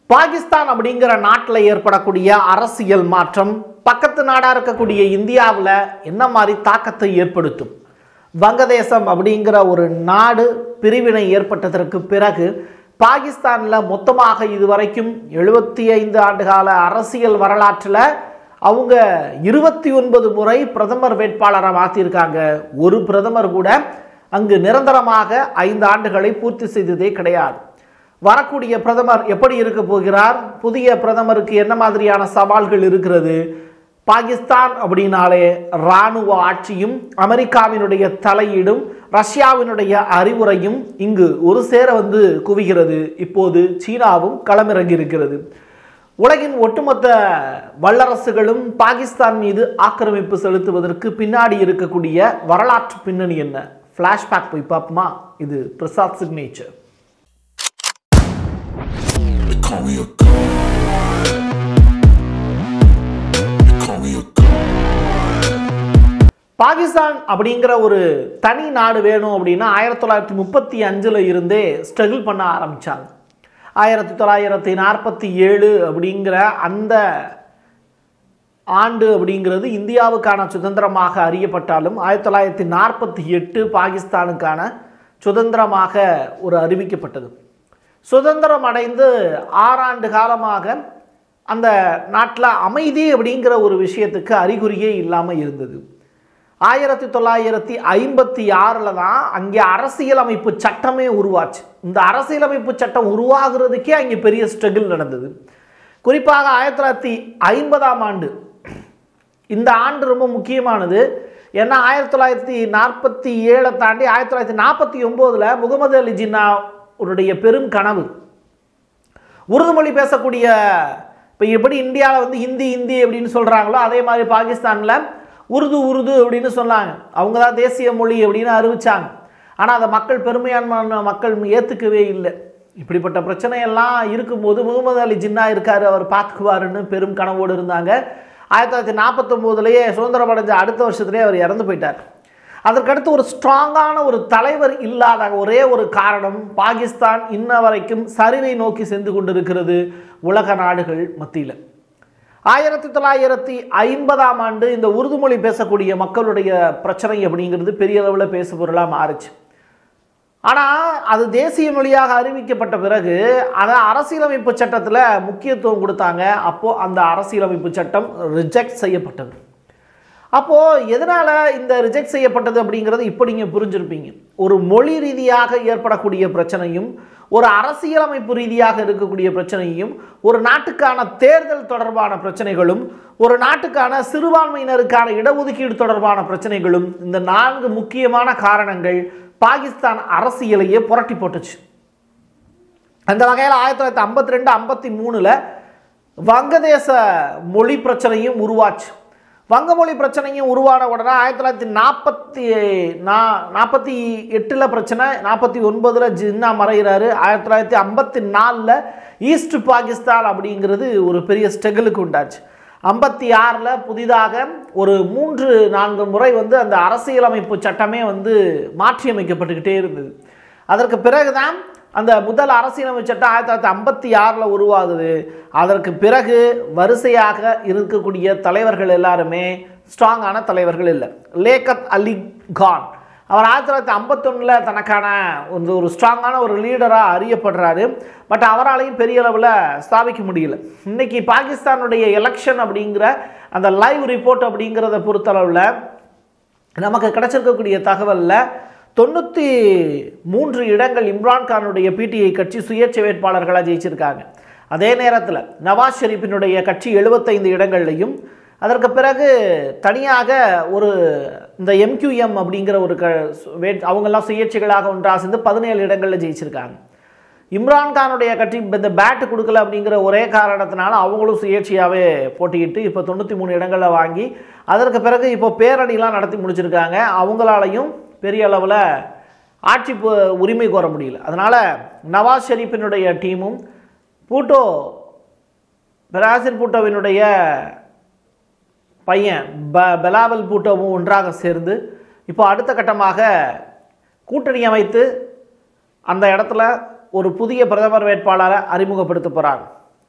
பாகிஸ்தான் அப்படிங்கிற நாட்டில் ஏற்படக்கூடிய அரசியல் மாற்றம் பக்கத்து நாடாக இருக்கக்கூடிய இந்தியாவில் என்ன மாதிரி தாக்கத்தை ஏற்படுத்தும் வங்கதேசம் அப்படிங்கிற ஒரு நாடு பிரிவினை ஏற்பட்டதற்கு பிறகு பாகிஸ்தானில் மொத்தமாக இதுவரைக்கும் எழுபத்தி ஐந்து ஆண்டுகால அரசியல் வரலாற்றில் அவங்க இருபத்தி ஒன்பது முறை பிரதமர் வேட்பாளரை மாற்றியிருக்காங்க ஒரு பிரதமர் கூட அங்கு நிரந்தரமாக ஐந்து ஆண்டுகளை பூர்த்தி செய்ததே கிடையாது வரக்கூடிய பிரதமர் எப்படி இருக்க போகிறார் புதிய பிரதமருக்கு என்ன மாதிரியான சவால்கள் இருக்கிறது பாகிஸ்தான் அப்படின்னாலே இராணுவ ஆட்சியும் அமெரிக்காவினுடைய தலையீடும் ரஷ்யாவினுடைய அறிவுரையும் இங்கு ஒரு சேர வந்து குவிகிறது இப்போது சீனாவும் களமிறங்கி இருக்கிறது உலகின் ஒட்டுமொத்த வல்லரசுகளும் பாகிஸ்தான் மீது ஆக்கிரமிப்பு செலுத்துவதற்கு பின்னாடி இருக்கக்கூடிய வரலாற்று பின்னணி என்ன ஃப்ளாஷ்பேக் போய் பார்ப்போமா இது Prasad signature They call me a god. They call me a god. Pakistan அப்படிங்கிற ஒரு தனி நாடு வேணும் அப்படின்னா ஆயிரத்தி தொள்ளாயிரத்தி முப்பத்தி அஞ்சில் இருந்தே ஸ்ட்ரகிள் பண்ண ஆரம்பித்தாங்க ஆயிரத்தி தொள்ளாயிரத்தி நாற்பத்தி ஏழு அப்படிங்கிற அந்த ஆண்டு அப்படிங்கிறது இந்தியாவுக்கான சுதந்திரமாக அறியப்பட்டாலும் ஆயிரத்தி தொள்ளாயிரத்தி நாற்பத்தி எட்டு பாகிஸ்தானுக்கான சுதந்திரமாக ஒரு அறிவிக்கப்பட்டது சுதந்திரம் அடைந்து ஆறாண்டு காலமாக அந்த நாட்டில் அமைதி அப்படிங்கிற ஒரு விஷயத்துக்கு அறிகுறியே இல்லாமல் இருந்தது ஆயிரத்தி தொள்ளாயிரத்தி ஐம்பத்தி ஆறில் தான் அங்கே அரசியலமைப்பு சட்டமே உருவாச்சு இந்த அரசியலமைப்பு சட்டம் உருவாகிறதுக்கே அங்கே பெரிய ஸ்ட்ரகிள் நடந்தது குறிப்பாக ஆயிரத்தி தொள்ளாயிரத்தி ஐம்பதாம் ஆண்டு இந்த ஆண்டு ரொம்ப முக்கியமானது ஏன்னா ஆயிரத்தி தொள்ளாயிரத்தி நாற்பத்தி ஏழை தாண்டி ஆயிரத்தி தொள்ளாயிரத்தி நாற்பத்தி ஒம்போதில் முகமது அலி ஜின்னா உடைய பெரும் கனவு உருது மொழி பேசக்கூடிய இப்போ எப்படி இந்தியாவில் வந்து ஹிந்தி ஹிந்தி அப்படின்னு சொல்கிறாங்களோ அதே மாதிரி பாகிஸ்தானில் உருது உருது அப்படின்னு சொன்னாங்க அவங்க தான் தேசிய மொழி அப்படின்னு அறிவிச்சாங்க ஆனால் அதை மக்கள் பெருமையான மக்கள் ஏற்றுக்கவே இல்லை இப்படிப்பட்ட பிரச்சனையெல்லாம் இருக்கும்போது முகமது அலி ஜின்னா இருக்கார் அவர் பார்த்துக்குவாருன்னு பெரும் கனவோடு இருந்தாங்க ஆயிரத்தி தொள்ளாயிரத்தி நாற்பத்தொம்போதுலேயே சுதந்திரம் அடைஞ்ச அடுத்த வருஷத்துலேயே அவர் இறந்து போயிட்டார் அதற்கடுத்து ஒரு ஸ்ட்ராங்கான ஒரு தலைவர் இல்லாத ஒரே ஒரு காரணம் பாகிஸ்தான் இன்ன வரைக்கும் சரிவை நோக்கி சென்று கொண்டிருக்கிறது உலக நாடுகள் மத்தியில் ஆயிரத்தி தொள்ளாயிரத்தி ஐம்பதாம் ஆண்டு இந்த உருது மொழி பேசக்கூடிய மக்களுடைய பிரச்சனை அப்படிங்கிறது பெரிய அளவில் பேசு பொருளாக மாறுச்சு ஆனால் அது தேசிய மொழியாக அறிவிக்கப்பட்ட பிறகு அதை அரசியலமைப்பு சட்டத்தில் முக்கியத்துவம் கொடுத்தாங்க அப்போது அந்த அரசியலமைப்பு சட்டம் ரிஜெக்ட் செய்யப்பட்டது அப்போது எதனால் இந்த ரிஜெக்ட் செய்யப்பட்டது அப்படிங்கிறது இப்போ நீங்கள் புரிஞ்சிருப்பீங்க ஒரு மொழி ரீதியாக ஏற்படக்கூடிய பிரச்சனையும் ஒரு அரசியலமைப்பு ரீதியாக இருக்கக்கூடிய பிரச்சனையும் ஒரு நாட்டுக்கான தேர்தல் தொடர்பான பிரச்சனைகளும் ஒரு நாட்டுக்கான சிறுபான்மையினருக்கான இடஒதுக்கீடு தொடர்பான பிரச்சனைகளும் இந்த நான்கு முக்கியமான காரணங்கள் பாகிஸ்தான் அரசியலையே புரட்டி போட்டுச்சு அந்த வகையில் ஆயிரத்தி தொள்ளாயிரத்தி ஐம்பத்தி ரெண்டு ஐம்பத்தி மூணில் வங்கதேச மொழி பிரச்சனையும் உருவாச்சு வங்க மொழி பிரச்சனையும் உருவான உடனே ஆயிரத்தி தொள்ளாயிரத்தி நாற்பத்தி நா நாற்பத்தி எட்டில் பிரச்சனை நாற்பத்தி ஒன்பதில் ஜின்னா மறைகிறாரு ஆயிரத்தி தொள்ளாயிரத்தி ஐம்பத்தி நாலில் ஈஸ்ட் பாகிஸ்தான் அப்படிங்கிறது ஒரு பெரிய ஸ்ட்ரகிளுக்கு உண்டாச்சு ஐம்பத்தி ஆறில் புதிதாக ஒரு மூன்று நான்கு முறை வந்து அந்த அரசியலமைப்பு சட்டமே வந்து மாற்றியமைக்கப்பட்டுக்கிட்டே இருந்தது அதற்கு பிறகுதான் அந்த முதல் அரசியலமைப்பு சட்டம் ஆயிரத்தி தொள்ளாயிரத்தி ஐம்பத்தி ஆறில் உருவாகுது அதற்கு பிறகு வரிசையாக இருக்கக்கூடிய தலைவர்கள் எல்லாருமே ஸ்ட்ராங்கான தலைவர்கள் இல்லை லேக்கத் அலி கான் அவர் ஆயிரத்தி தொள்ளாயிரத்தி ஐம்பத்தொன்னில் தனக்கான ஒரு ஒரு ஸ்ட்ராங்கான ஒரு லீடராக அறியப்படுறாரு பட் அவராலையும் பெரிய அளவில் ஸ்தாபிக்க முடியல இன்னைக்கு பாகிஸ்தானுடைய எலெக்ஷன் அப்படிங்கிற அந்த லைவ் ரிப்போர்ட் அப்படிங்கிறத பொறுத்தளவில் நமக்கு கிடைச்சிருக்கக்கூடிய தகவலில் தொண்ணூற்றி மூன்று இடங்கள் இம்ரான்கானுடைய பிடிஐ கட்சி சுயேட்சை வேட்பாளர்களாக ஜெயிச்சிருக்காங்க அதே நேரத்தில் நவாஸ் ஷெரீஃபினுடைய கட்சி எழுபத்தைந்து இடங்கள்லையும் அதற்கு பிறகு தனியாக ஒரு இந்த எம்கியூஎம் அப்படிங்கிற ஒரு க வே அவங்கெல்லாம் சுயேட்சைகளாக ஒன்றாக சேர்ந்து பதினேழு இடங்களில் ஜெயிச்சிருக்காங்க இம்ரான்கானுடைய கட்சி இந்த பேட்டு கொடுக்கல அப்படிங்கிற ஒரே காரணத்தினால அவங்களும் சுயேட்சையாகவே போட்டியிட்டு இப்போ தொண்ணூற்றி மூணு இடங்களில் வாங்கி அதற்கு பிறகு இப்போ பேரணிலாம் நடத்தி முடிச்சிருக்காங்க அவங்களாலையும் பெரிய அளவில் ஆட்சி பு- உரிமை கோர முடியல அதனால் நவாஸ் ஷெரீஃபினுடைய டீமும் பூட்டோ பெராசிர் பூட்டோவினுடைய பையன் ப பெலாவல் பூட்டோவும் ஒன்றாக சேர்ந்து இப்போ அடுத்த கட்டமாக கூட்டணி அமைத்து அந்த இடத்துல ஒரு புதிய பிரதமர் வேட்பாளரை அறிமுகப்படுத்த போகிறாங்க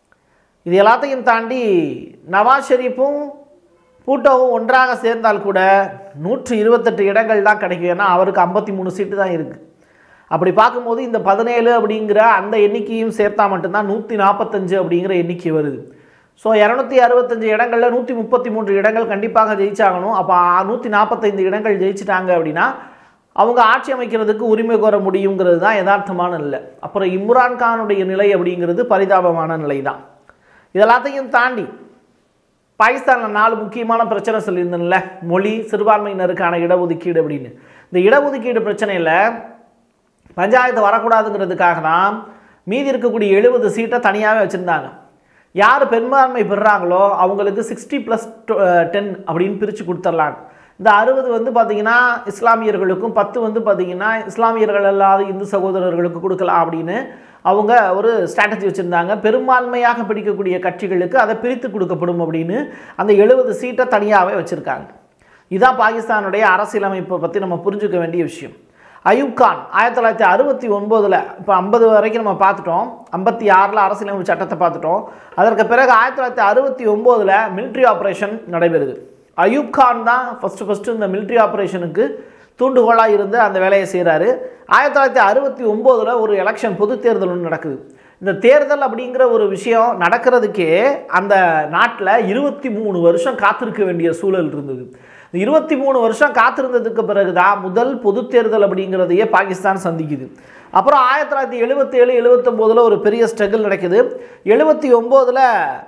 இது எல்லாத்தையும் தாண்டி நவாஸ் ஷெரீஃபும் பூட்டோவும் ஒன்றாக சேர்ந்தால் கூட நூற்று இருபத்தெட்டு இடங்கள் தான் கிடைக்கும் ஏன்னா அவருக்கு ஐம்பத்தி மூணு சீட்டு தான் இருக்குது அப்படி பார்க்கும்போது இந்த பதினேழு அப்படிங்கிற அந்த எண்ணிக்கையும் சேர்த்தா மட்டும்தான் நூற்றி நாற்பத்தஞ்சு அப்படிங்கிற எண்ணிக்கை வருது ஸோ இரநூத்தி அறுபத்தஞ்சு இடங்களில் நூற்றி முப்பத்தி மூன்று இடங்கள் கண்டிப்பாக ஜெயிச்சாகணும் அப்போ நூற்றி நாற்பத்தைந்து இடங்கள் ஜெயிச்சிட்டாங்க அப்படின்னா அவங்க ஆட்சி அமைக்கிறதுக்கு உரிமை கோர முடியுங்கிறது தான் யதார்த்தமான நிலை அப்புறம் இம்ரான் கானுடைய நிலை அப்படிங்கிறது பரிதாபமான நிலை தான் இதெல்லாத்தையும் தாண்டி பாகிஸ்தானில் நாலு முக்கியமான பிரச்சனை சொல்லியிருந்தேன்ல மொழி சிறுபான்மையினருக்கான இடஒதுக்கீடு அப்படின்னு இந்த இடஒதுக்கீடு பிரச்சனையில் பஞ்சாயத்து வரக்கூடாதுங்கிறதுக்காக தான் மீதி இருக்கக்கூடிய எழுபது சீட்டை தனியாகவே வச்சுருந்தாங்க யார் பெரும்பான்மை பெறுறாங்களோ அவங்களுக்கு சிக்ஸ்டி ப்ளஸ் டென் அப்படின்னு பிரித்து கொடுத்துர்லாம் இந்த அறுபது வந்து பார்த்திங்கன்னா இஸ்லாமியர்களுக்கும் பத்து வந்து பார்த்திங்கன்னா இஸ்லாமியர்கள் அல்லாத இந்து சகோதரர்களுக்கு கொடுக்கலாம் அப்படின்னு அவங்க ஒரு ஸ்ட்ராட்டஜி வச்சுருந்தாங்க பெரும்பான்மையாக பிடிக்கக்கூடிய கட்சிகளுக்கு அதை பிரித்து கொடுக்கப்படும் அப்படின்னு அந்த எழுபது சீட்டை தனியாகவே வச்சுருக்காங்க இதுதான் பாகிஸ்தானுடைய அரசியலமைப்பை பற்றி நம்ம புரிஞ்சுக்க வேண்டிய விஷயம் அயூப் கான் ஆயிரத்தி தொள்ளாயிரத்தி அறுபத்தி ஒன்பதில் இப்போ ஐம்பது வரைக்கும் நம்ம பார்த்துட்டோம் ஐம்பத்தி ஆறில் அரசியலமைப்பு சட்டத்தை பார்த்துட்டோம் அதற்கு பிறகு ஆயிரத்தி தொள்ளாயிரத்தி அறுபத்தி ஒம்போதில் மிலிட்ரி ஆப்ரேஷன் நடைபெறுது அயூப் கான் தான் ஃபஸ்ட்டு ஃபஸ்ட்டு இந்த மிலிட்ரி ஆப்ரேஷனுக்கு தூண்டுகோலாக இருந்து அந்த வேலையை செய்கிறாரு ஆயிரத்தி தொள்ளாயிரத்தி அறுபத்தி ஒம்போதில் ஒரு எலெக்ஷன் பொது தேர்தல் ஒன்று நடக்குது இந்த தேர்தல் அப்படிங்கிற ஒரு விஷயம் நடக்கிறதுக்கே அந்த நாட்டில் இருபத்தி மூணு வருஷம் காத்திருக்க வேண்டிய சூழல் இருந்தது இந்த இருபத்தி மூணு வருஷம் காத்திருந்ததுக்கு பிறகு தான் முதல் பொது தேர்தல் அப்படிங்கிறதையே பாகிஸ்தான் சந்திக்குது அப்புறம் ஆயிரத்தி தொள்ளாயிரத்தி எழுபத்தேழு எழுபத்தொம்போதில் ஒரு பெரிய ஸ்ட்ரகிள் நடக்குது எழுபத்தி ஒம்போதில்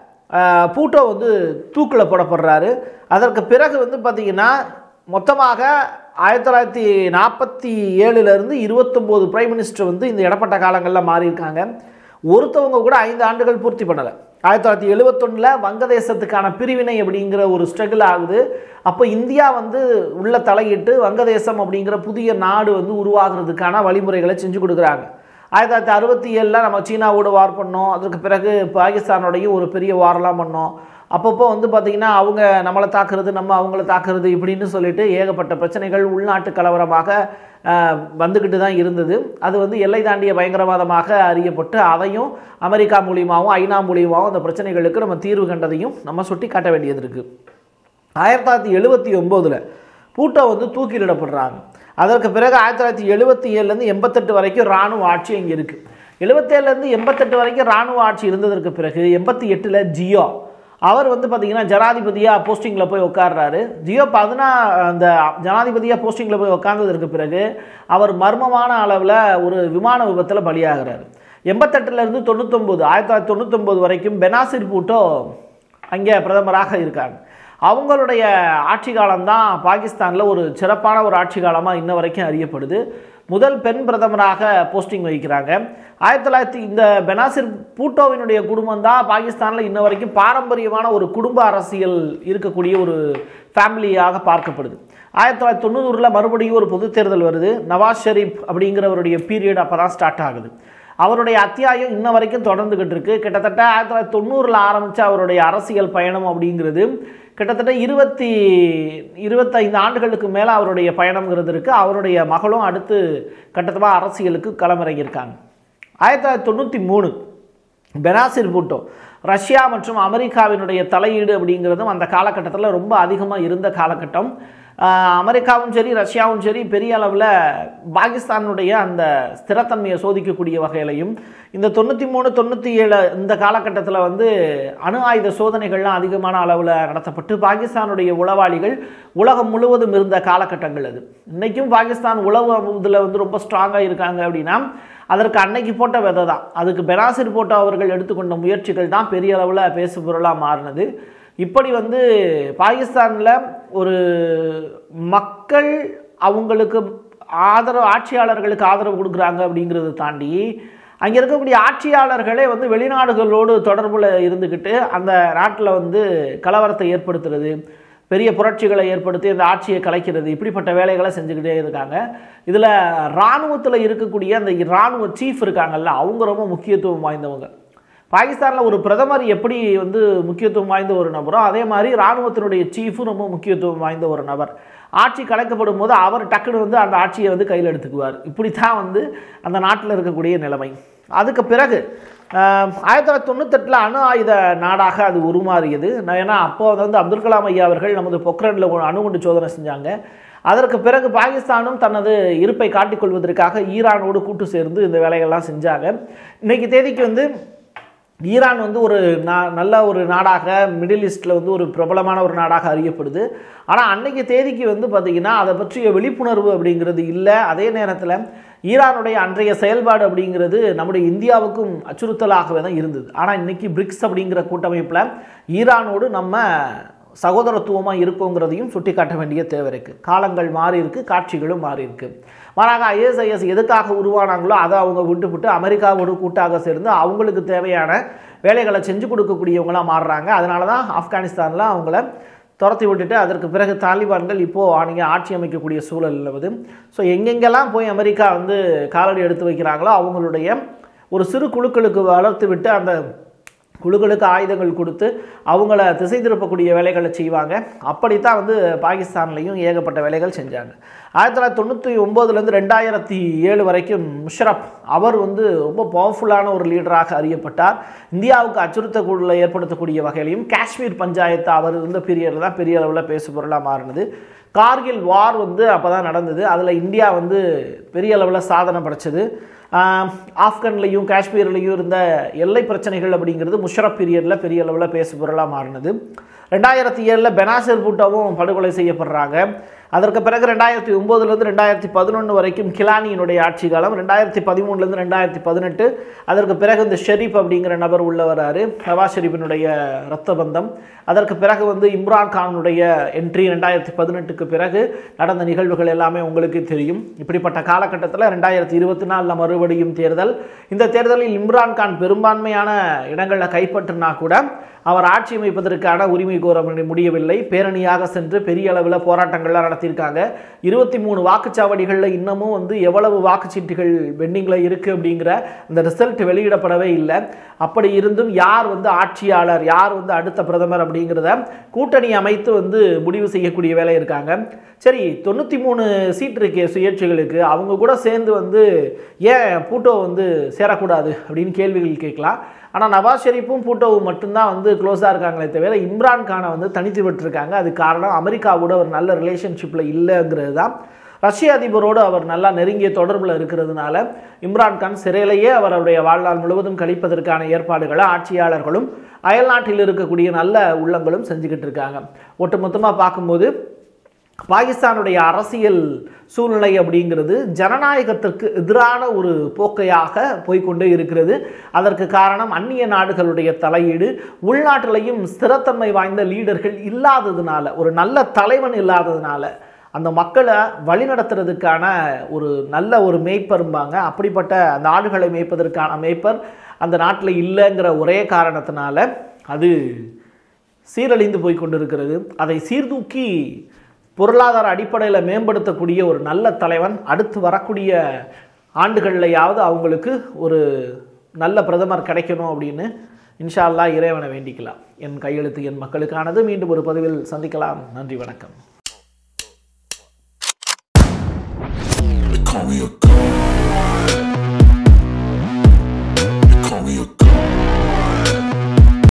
பூட்டோ வந்து தூக்கில் போடப்படுறாரு அதற்கு பிறகு வந்து பார்த்திங்கன்னா மொத்தமாக ஆயிரத்தி தொள்ளாயிரத்தி நாற்பத்தி ஏழுலேருந்து இருபத்தொம்போது பிரைம் மினிஸ்டர் வந்து இந்த இடப்பட்ட காலங்களில் மாறியிருக்காங்க ஒருத்தவங்க கூட ஐந்து ஆண்டுகள் பூர்த்தி பண்ணலை ஆயிரத்தி தொள்ளாயிரத்தி எழுபத்தொன்னில் வங்கதேசத்துக்கான பிரிவினை அப்படிங்கிற ஒரு ஸ்ட்ரகிள் ஆகுது அப்போ இந்தியா வந்து உள்ள தலையிட்டு வங்கதேசம் அப்படிங்கிற புதிய நாடு வந்து உருவாகிறதுக்கான வழிமுறைகளை செஞ்சு கொடுக்குறாங்க ஆயிரத்தி தொள்ளாயிரத்தி அறுபத்தி ஏழில் நம்ம சீனாவோட வார் பண்ணோம் அதற்கு பிறகு பாகிஸ்தானோடையும் ஒரு பெரிய வாரெல்லாம் பண்ணோம் அப்பப்போ வந்து பார்த்திங்கன்னா அவங்க நம்மளை தாக்குறது நம்ம அவங்கள தாக்குறது இப்படின்னு சொல்லிட்டு ஏகப்பட்ட பிரச்சனைகள் உள்நாட்டு கலவரமாக அஹ், வந்துக்கிட்டு தான் இருந்தது அது வந்து எல்லை தாண்டிய பயங்கரவாதமாக அறியப்பட்டு அதையும் அமெரிக்கா மூலியமாகவும் ஐநா மூலியமாகவும் அந்த பிரச்சனைகளுக்கு நம்ம தீர்வு கண்டதையும் நம்ம சுட்டி காட்ட வேண்டியது இருக்குது ஆயிரத்தி தொள்ளாயிரத்தி எழுபத்தி ஒம்போதில் பூட்டோ வந்து தூக்கிலிடப்படுறாங்க அதற்கு பிறகு ஆயிரத்தி தொள்ளாயிரத்தி எழுபத்தி ஏழுலேருந்து எண்பத்தெட்டு வரைக்கும் இராணுவ ஆட்சி இங்கே இருக்குது எழுபத்தேழுலேருந்து எண்பத்தெட்டு வரைக்கும் இராணுவ ஆட்சி இருந்ததற்கு பிறகு எண்பத்தி எட்டில் ஜியோ அவர் வந்து பார்த்திங்கன்னா ஜனாதிபதியாக போஸ்டிங்கில் போய் உட்கார்றாரு ஜியோ பதினா அந்த ஜனாதிபதியாக போஸ்டிங்கில் போய் உட்கார்ந்ததற்கு பிறகு அவர் மர்மமான அளவில் ஒரு விமான விபத்தில் பலியாகிறார் எண்பத்தெட்டுலேருந்து தொண்ணூத்தொம்பது ஆயிரத்தி தொள்ளாயிரத்தி தொண்ணூத்தொம்பது வரைக்கும் பெனாசிர் பூட்டோ அங்கே பிரதமராக இருக்காங்க அவங்களுடைய ஆட்சி காலம்தான் பாகிஸ்தானில் ஒரு சிறப்பான ஒரு ஆட்சி காலமாக இன்ன வரைக்கும் அறியப்படுது முதல் பெண் பிரதமராக போஸ்டிங் வகிக்கிறாங்க ஆயிரத்தி தொள்ளாயிரத்தி இந்த பெனாசிர் பூட்டோவினுடைய குடும்பம் தான் பாகிஸ்தானில் இன்ன வரைக்கும் பாரம்பரியமான ஒரு குடும்ப அரசியல் இருக்கக்கூடிய ஒரு ஃபேமிலியாக பார்க்கப்படுது ஆயிரத்தி தொள்ளாயிரத்தி தொண்ணூறில் மறுபடியும் ஒரு பொது தேர்தல் வருது நவாஸ் ஷெரீப் அப்படிங்கிறவருடைய பீரியட் அப்போ தான் ஸ்டார்ட் ஆகுது அவருடைய அத்தியாயம் இன்ன வரைக்கும் தொடர்ந்துகிட்டு இருக்கு கிட்டத்தட்ட ஆயிரத்தி தொள்ளாயிரத்தி தொண்ணூறில் ஆரம்பித்த அவருடைய அரசியல் பயணம் அப்படிங்கிறது கிட்டத்தட்ட இருபத்தி இருபத்தைந்து ஆண்டுகளுக்கு மேலே அவருடைய பயணம்ங்கிறது இருக்குது அவருடைய மகளும் அடுத்து கட்டத்தமாக அரசியலுக்கு களமிறங்கியிருக்காங்க ஆயிரத்தி தொள்ளாயிரத்தி தொண்ணூற்றி மூணு பெனாசிர் பூட்டோ ரஷ்யா மற்றும் அமெரிக்காவினுடைய தலையீடு அப்படிங்கிறதும் அந்த காலகட்டத்தில் ரொம்ப அதிகமாக இருந்த காலகட்டம் ஆஹ் அமெரிக்காவும் சரி ரஷ்யாவும் சரி பெரிய அளவில் பாகிஸ்தானுடைய அந்த ஸ்திரத்தன்மையை சோதிக்கக்கூடிய வகையிலையும் இந்த தொண்ணூற்றி மூணு தொண்ணூற்றி ஏழு இந்த காலகட்டத்தில் வந்து அணு ஆயுத சோதனைகள்லாம் அதிகமான அளவில் நடத்தப்பட்டு பாகிஸ்தானுடைய உளவாளிகள் உலகம் முழுவதும் இருந்த காலகட்டங்கள் அது இன்றைக்கும் பாகிஸ்தான் உளவு இதில் வந்து ரொம்ப ஸ்ட்ராங்காக இருக்காங்க அப்படின்னா அதற்கு அன்னைக்கு போட்ட விதை தான் அதுக்கு பெனாசிர் போட்ட அவர்கள் எடுத்துக்கொண்ட முயற்சிகள் தான் பெரிய அளவில் பேசு பொருளாக மாறினது இப்படி வந்து பாகிஸ்தானில் ஒரு மக்கள் அவங்களுக்கு ஆதரவு ஆட்சியாளர்களுக்கு ஆதரவு கொடுக்குறாங்க அப்படிங்கிறத தாண்டி அங்கே இருக்கக்கூடிய ஆட்சியாளர்களே வந்து வெளிநாடுகளோடு தொடர்பில் இருந்துக்கிட்டு அந்த நாட்டில் வந்து கலவரத்தை ஏற்படுத்துறது பெரிய புரட்சிகளை ஏற்படுத்தி அந்த ஆட்சியை கலைக்கிறது இப்படிப்பட்ட வேலைகளை செஞ்சுக்கிட்டே இருக்காங்க இதில் இராணுவத்தில் இருக்கக்கூடிய அந்த இராணுவ சீஃப் இருக்காங்கல்ல அவங்க ரொம்ப முக்கியத்துவம் வாய்ந்தவங்க பாகிஸ்தானில் ஒரு பிரதமர் எப்படி வந்து முக்கியத்துவம் வாய்ந்த ஒரு நபரோ அதே மாதிரி இராணுவத்தினுடைய சீஃபும் ரொம்ப முக்கியத்துவம் வாய்ந்த ஒரு நபர் ஆட்சி கலைக்கப்படும் போது அவர் டக்குன்னு வந்து அந்த ஆட்சியை வந்து கையில் எடுத்துக்குவார் இப்படி தான் வந்து அந்த நாட்டில் இருக்கக்கூடிய நிலைமை அதுக்கு பிறகு ஆஹ் ஆயிரத்தி தொள்ளாயிரத்தி தொண்ணூத்தெட்டில் அணு ஆயுத நாடாக அது உருமாறியது நான் ஏன்னா அப்போ வந்து அப்துல் கலாம் ஐயா அவர்கள் நமது பொக்ரானில் அணுகுண்டு சோதனை செஞ்சாங்க அதற்கு பிறகு பாகிஸ்தானும் தனது இருப்பை காட்டிக்கொள்வதற்காக ஈரானோடு கூட்டு சேர்ந்து இந்த வேலைகள்லாம் செஞ்சாங்க இன்னைக்கு தேதிக்கு வந்து ஈரான் வந்து ஒரு நா நல்ல ஒரு நாடாக மிடில் ஈஸ்டில் வந்து ஒரு பிரபலமான ஒரு நாடாக அறியப்படுது ஆனால் அன்னைக்கு தேதிக்கு வந்து பார்த்திங்கன்னா அதை பற்றிய விழிப்புணர்வு அப்படிங்கிறது இல்லை அதே நேரத்தில் ஈரானுடைய அன்றைய செயல்பாடு அப்படிங்கிறது நம்முடைய இந்தியாவுக்கும் அச்சுறுத்தலாகவே தான் இருந்தது ஆனால் இன்னைக்கு பிரிக்ஸ் அப்படிங்கிற கூட்டமைப்பில் ஈரானோடு நம்ம சகோதரத்துவமாக இருக்கோங்கிறதையும் சுட்டி காட்ட வேண்டிய தேவை இருக்குது காலங்கள் மாறி இருக்கு காட்சிகளும் மாறி இருக்கு மாறாக ஐஎஸ்ஐஎஸ் எதுக்காக உருவானாங்களோ அதை அவங்க விட்டுவிட்டு அமெரிக்காவோடு கூட்டாக சேர்ந்து அவங்களுக்கு தேவையான வேலைகளை செஞ்சு கொடுக்கக்கூடியவங்களாக மாறுறாங்க அதனால தான் ஆப்கானிஸ்தானில் அவங்கள துரத்தி விட்டுட்டு அதற்கு பிறகு தாலிபான்கள் இப்போது நீங்கள் ஆட்சி அமைக்கக்கூடிய சூழல் உள்ளது ஸோ எங்கெங்கெல்லாம் போய் அமெரிக்கா வந்து காலடி எடுத்து வைக்கிறாங்களோ அவங்களுடைய ஒரு சிறு குழுக்களுக்கு வளர்த்து விட்டு அந்த குழுக்களுக்கு ஆயுதங்கள் கொடுத்து அவங்கள திசை திருப்பக்கூடிய வேலைகளை செய்வாங்க அப்படித்தான் வந்து பாகிஸ்தான்லேயும் ஏகப்பட்ட வேலைகள் செஞ்சாங்க ஆயிரத்தி தொள்ளாயிரத்தி தொண்ணூற்றி ஒம்போதுலேருந்து ரெண்டாயிரத்தி ஏழு வரைக்கும் முஷரப் அவர் வந்து ரொம்ப பவர்ஃபுல்லான ஒரு லீடராக அறியப்பட்டார் இந்தியாவுக்கு அச்சுறுத்தக்குள்ள ஏற்படுத்தக்கூடிய வகையிலையும் காஷ்மீர் பஞ்சாயத்து அவர் இருந்த பீரியடில் தான் பெரிய அளவில் பேசு பொருளாக மாறினது கார்கில் வார் வந்து அப்போ தான் நடந்தது அதில் இந்தியா வந்து பெரிய அளவில் சாதனை படைச்சது ஆஹ் ஆப்கன்லேயும் காஷ்மீர்லேயும் இருந்த எல்லை பிரச்சனைகள் அப்படிங்கிறது முஷரப் பீரியடில் பெரிய அளவில் பேசு பொருளாக மாறினது ரெண்டாயிரத்தி ஏழில் பெனாசிர் பூட்டாவும் படுகொலை செய்யப்படுறாங்க அதற்கு பிறகு ரெண்டாயிரத்தி ஒம்போதுலேருந்து ரெண்டாயிரத்தி பதினொன்று வரைக்கும் கிலானியினுடைய ஆட்சி காலம் ரெண்டாயிரத்தி பதிமூணுலேருந்து ரெண்டாயிரத்தி பதினெட்டு அதற்கு பிறகு இந்த ஷெரீப் அப்படிங்கிற நபர் உள்ள வராரு நவாஸ் ஷெரீஃபினுடைய ரத்த பந்தம் அதற்கு பிறகு வந்து இம்ரான் கானுடைய என்ட்ரி ரெண்டாயிரத்தி பதினெட்டுக்கு பிறகு நடந்த நிகழ்வுகள் எல்லாமே உங்களுக்கு தெரியும் இப்படிப்பட்ட காலகட்டத்தில் ரெண்டாயிரத்தி இருபத்தி நாலில் மறுபடியும் தேர்தல் இந்த தேர்தலில் இம்ரான் கான் பெரும்பான்மையான இடங்களில் கைப்பற்றினா கூட அவர் ஆட்சி அமைப்பதற்கான உரிமை கோர முடியவில்லை பேரணியாக சென்று பெரிய அளவில் போராட்டங்கள்லாம் நடத்தியிருக்காங்க இருபத்தி மூணு வாக்குச்சாவடிகளில் இன்னமும் வந்து எவ்வளவு வாக்குச்சீட்டுகள் பெண்டிங்கில் இருக்குது அப்படிங்கிற அந்த ரிசல்ட் வெளியிடப்படவே இல்லை அப்படி இருந்தும் யார் வந்து ஆட்சியாளர் யார் வந்து அடுத்த பிரதமர் அப்படிங்கிறத கூட்டணி அமைத்து வந்து முடிவு செய்யக்கூடிய வேலை இருக்காங்க சரி தொண்ணூற்றி மூணு சீட் இருக்கே சுயேட்சைகளுக்கு அவங்க கூட சேர்ந்து வந்து ஏன் பூட்டோ வந்து சேரக்கூடாது அப்படின்னு கேள்விகள் கேட்கலாம் ஆனால் நவாஸ் ஷெரீஃபும் பூட்டோவும் மட்டும்தான் வந்து க்ளோஸாக இருக்காங்களே தவிர இம்ரான் கானை வந்து தனித்து விட்டுருக்காங்க அது காரணம் அமெரிக்காவோட ஒரு நல்ல ரிலேஷன்ஷிப்பில் இல்லைங்கிறது தான் ரஷ்ய அதிபரோடு அவர் நல்லா நெருங்கிய தொடர்பில் இருக்கிறதுனால இம்ரான் கான் சிறையிலேயே அவருடைய வாழ்நாள் முழுவதும் கழிப்பதற்கான ஏற்பாடுகளை ஆட்சியாளர்களும் அயல்நாட்டில் இருக்கக்கூடிய நல்ல உள்ளங்களும் செஞ்சுக்கிட்டு இருக்காங்க ஒட்டுமொத்தமாக பார்க்கும்போது பாகிஸ்தானுடைய அரசியல் சூழ்நிலை அப்படிங்கிறது ஜனநாயகத்திற்கு எதிரான ஒரு போக்கையாக போய்க்கொண்டே இருக்கிறது அதற்கு காரணம் அந்நிய நாடுகளுடைய தலையீடு உள்நாட்டிலையும் ஸ்திரத்தன்மை வாய்ந்த லீடர்கள் இல்லாததுனால ஒரு நல்ல தலைவன் இல்லாததுனால அந்த மக்களை வழிநடத்துறதுக்கான ஒரு நல்ல ஒரு மேய்ப்பரும்பாங்க அப்படிப்பட்ட அந்த ஆடுகளை மேய்ப்பதற்கான மேய்ப்பர் அந்த நாட்டில் இல்லைங்கிற ஒரே காரணத்தினால அது சீரழிந்து போய் கொண்டிருக்கிறது அதை சீர்தூக்கி பொருளாதார அடிப்படையில் மேம்படுத்தக்கூடிய ஒரு நல்ல தலைவன் அடுத்து வரக்கூடிய ஆண்டுகள்லையாவது அவங்களுக்கு ஒரு நல்ல பிரதமர் கிடைக்கணும் அப்படின்னு இன்ஷா அல்லாஹ் இறைவனை வேண்டிக்கலாம் என் கையெழுத்து என் மக்களுக்கானது மீண்டும் ஒரு பதிவில் சந்திக்கலாம் நன்றி வணக்கம் They call me a god.